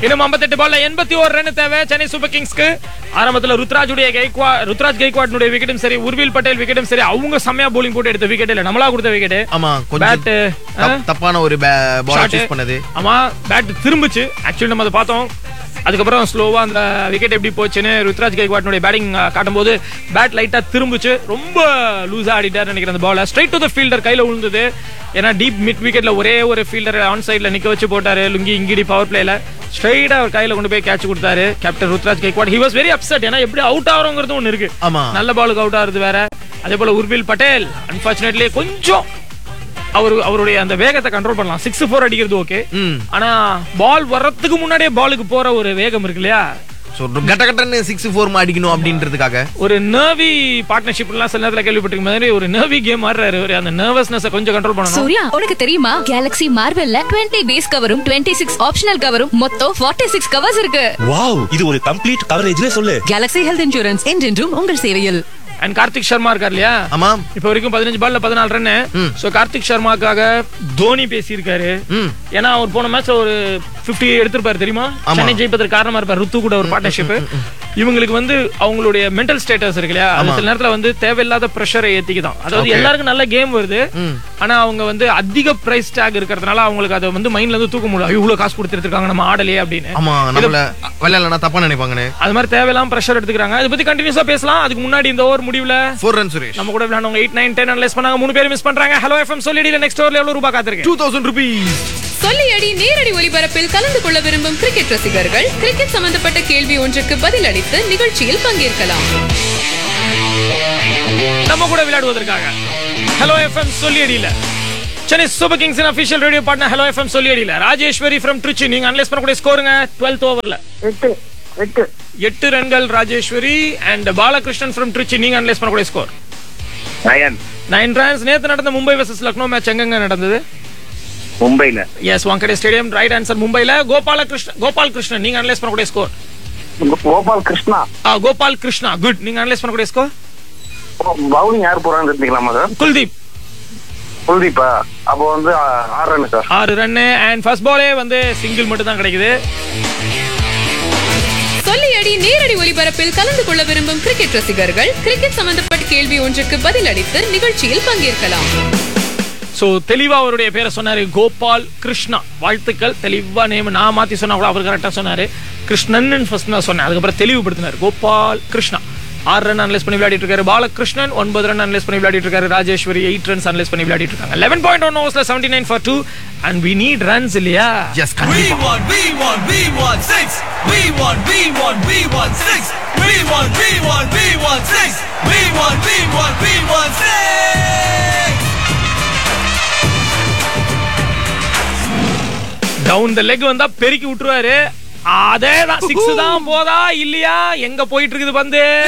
இன்னும் 58 பால்ல 81 ரன் தேவை சென்னை சூப்பர் கிங்ஸ்க்கு ஆரம்பத்துல ருத்ராஜுடைய கைக்வா ருத்ராஜ் கைக்வாட்னுடைய விக்கெட்டும் சரி உர்வில் பட்டேல் விக்கெட்டும் சரி அவங்க செம்மையா bowling போட்டு எடுத்த விக்கெட் இல்ல நம்மளா கொடுத்த விக்கெட் ஆமா கொஞ்சம் பேட் தப்- தப்பான ஒரு பால் சூஸ் பண்ணது ஆமா பேட் திரும்பிச்சு ஆக்சுவலி நம்ம அதை பார்த்தோம் அதுக்கப்புறம் ஸ்லோவா அந்த விக்கெட் எப்படி போச்சுன்னு ருத்ராஜ் கைக்வாட்னுடைய பேட்டிங் காட்டும்போது பேட் லைட்டா திரும்பிச்சு ரொம்ப லூஸா ஆடிட்டார் நினைக்கிறேன் அந்த பால ஸ்ட்ரைட் டு த ஃபீல்டர் கையில விழுந்தது ஏன்னா டீப் மிட் விக்கெட்ல ஒரே ஒரு ஃபீல்டர் ஆன் சைட்ல நிக்க வச்சு போட்டாரு லுங்கி இங்கிடி பவர் பிளேல ஸ்ட்ரைட்டா அவர் கையில கொண்டு போய் கேட்ச் கொடுத்தாரு captain Ruturaj Gaikwad he was very upset ஏன்னா எப்படி அவுட் ஆகிறோங்கிறது ஒன்னு இருக்கு ஆமா நல்ல பாலுக்கு அவுட் ஆகுறது வேற அதே போல உர்வில் பட்டேல் அன்பார்ச்சுனேட்லி கொஞ்சம் அவர் அவருடைய அந்த வேகத்தை கண்ட்ரோல் பண்ணலாம் சிக்ஸ் ஃபோர் அடிக்கிறது ஓகே ம் ஆனா பால் வர்றதுக்கு முன்னாடியே பாலுக்கு போற ஒரு வேகம் இருக்கு இல்லையா ஸோ கட்ட கட்டன்னு சிக்ஸ் ஃபோர் அடிக்கணும் அப்படின்றதுக்காக ஒரு நர்வி பார்ட்னர்ஷிப் எல்லாம் சில நேரத்துல கேள்விப்பட்டிருக்க மாதிரி ஒரு நர்வி கேம் ஆடுறாரு ஒரு அந்த நர்வஸ்னஸ் கொஞ்சம் கண்ட்ரோல் பண்ணணும் சூர்யா உனக்கு தெரியுமா கேலக்ஸி மார்வெல்ல 20 பேஸ் கவரும் 26 சிக்ஸ் ஆப்ஷனல் கவரும் மொத்தம் 46 சிக்ஸ் கவர்ஸ் இருக்கு வாவ் இது ஒரு கம்ப்ளீட் கவரேஜ்ல சொல்லு கேலக்ஸி ஹெல்த் இன்சூரன்ஸ் என்றென்றும் உங்கள் சேவையில் அண்ட் கார்த்திக் சர்மா இருக்கார் இல்லையா ஆமா இப்போ வரைக்கும் பதினஞ்சு பால்ல பதினாலு ரன் ம். சோ கார்த்திக் சர்மாக்காக தோனி பேசியிருக்காரு ம் ஏன்னா அவர் போன மேட்ச்ல ஒரு 50 எடுத்திருப்பாரு தெரியுமா ஆமா. சென்னை ஜெயிப்பதற்கு காரணமா இருப்பார் ருத்து கூட ஒரு பார்ட்னர்ஷிப் இவங்களுக்கு வந்து அவங்களுடைய மென்டல் ஸ்டேட்டஸ் இருக்கு இல்லையா அது ஆமா. சில நேரத்துல வந்து தேவையில்லாத ப்ரெஷரை ஏத்திக்குதான் அதாவது Okay. எல்லாருக்கும் நல்ல கேம் வருது ம். ஆனா அவங்க வந்து அதிக பிரைஸ் டேக் இருக்கிறதுனால அவங்களுக்கு அதை வந்து மைண்ட்ல இருந்து தூக்க முடியல இவ்வளவு காசு கொடுத்துருக்காங்க நம்ம ஆடலையே அப்படின்னு ஆமா நம்மள விளையாடலன்னா தப்பா நினைப்பாங்கன்னு அது மாதிரி தேவையில்லாம ப்ரெஷர் எடுத்துக்கிறாங்க அதை பத்தி கண்டினியூஸா பேசலாம் அதுக்கு முன்னாடி இந்த ஓவர் முடிவுல ஃபோர் ரன் சுரேஷ் நம்ம கூட விளையாண்டவங்க எயிட் நைன் டென் அனலைஸ் பண்ணாங்க மூணு பேர் மிஸ் பண்றாங்க ஹலோ எஃப்எம் சொல்லிடல நெக்ஸ்ட் ஓவர்ல எவ்வளவு ரூபாய் காத்திருக்கு டூ தௌசண்ட் ருபீஸ் சொல்லியடி நேரடி ஒளிபரப்பில் கலந்து கொள்ள விரும்பும் கிரிக்கெட் ரசிகர்கள் கிரிக்கெட் சம்பந்தப்பட்ட கேள்வி ஒன்றுக்கு பதிலளித்து நிகழ்ச்சியில் பங்கேற்கலாம் நம்ம கூட விளையாடுவதற்காக ஹலோ எஃப்எம் சொல்லி அடியில Chennai Super Kings official radio partner hello FM சொல்லி அடியில ராஜேஸ்வரி ஃப்ரம் ட்ரிச்சி நீங்க அனலைஸ் பண்ணக்கூடிய ஸ்கோருங்க 12th ஓவர்ல எட்டு எட்டு எட்டு ரன்கள் ராஜேஸ்வரி அண்ட் பாலகிருஷ்ணன் ஃப்ரம் ட்ரிச்சி நீங்க அனலைஸ் பண்ணக்கூடிய ஸ்கோர் நயன் நைன் ரன்ஸ் நேத்து நடந்த மும்பை வர்சஸ் லக்னோ மேட்ச் எங்கங்க நடந்தது மும்பைல yes Wankhede stadium right answer மும்பைல கோபாலகிருஷ்ணன் கோபால் கிருஷ்ணன் நீங்க அனலைஸ் பண்ணக்கூடிய ஸ்கோர் கோபால் கிருஷ்ணா கோபால் கிருஷ்ணா குட் நீங்க அனலைஸ் பண்ணக்கூடிய ஸ்கோர் பவுலிங் யார் போறான்னு தெரிஞ்சுக்கலாமா சார் குல்தீப் குல்தீப்பா அப்போ வந்து ஆ- ஆறு ரன் சார் ஆறு ரன்னு அண்ட் ஃபர்ஸ்ட் பாலே வந்து சிங்கிள் மட்டும் தான் கிடைக்குது சொல்லியடி நேரடி ஒளிபரப்பில் கலந்து கொள்ள விரும்பும் கிரிக்கெட் ரசிகர்கள் கிரிக்கெட் சம்பந்தப்பட்ட கேள்வி ஒன்றுக்கு பதிலளித்து நிகழ்ச்சியில் பங்கேற்கலாம் சோ தெளிவா அவருடைய பேரை சொன்னாரு கோபால் கிருஷ்ணா வாழ்த்துக்கள் தெளிவா நேம் நான் மாத்தி சொன்னா கூட அவர் கரெக்டா சொன்னாரு கிருஷ்ணன் ஃபர்ஸ்ட் நான் சொன்னேன் அதுக்கப்புறம் தெளிவுபடுத்தினார் கோபால் கிருஷ்ணா ஆறு ரன் அனலைஸ் பண்ணி விளையாடிட்டு இருக்காரு பாலகிருஷ்ணன் ஒன்பது ரன் அனலைஸ் பண்ணி விளையாடிட்டு இருக்காரு ராஜேஸ்வரி எயிட் ரன்ஸ் அனலைஸ் பண்ணி விளையாடிட்டு இருக்காங்க லெவன் பாயிண்ட் ஒன் ஓவர்ஸ்ல seventy nine for two and we need runs இல்லையா எஸ் We கண்டிப்பா want, we want, we want six. We want, we want, we want six. We want, we want, we want six. We want, we want, we want six. Down the leg வந்தா பெருக்கி விட்டுருவாரு அதே தான் six தான் போதா இல்லையா எங்க போயிட்டு இருக்குது பந்து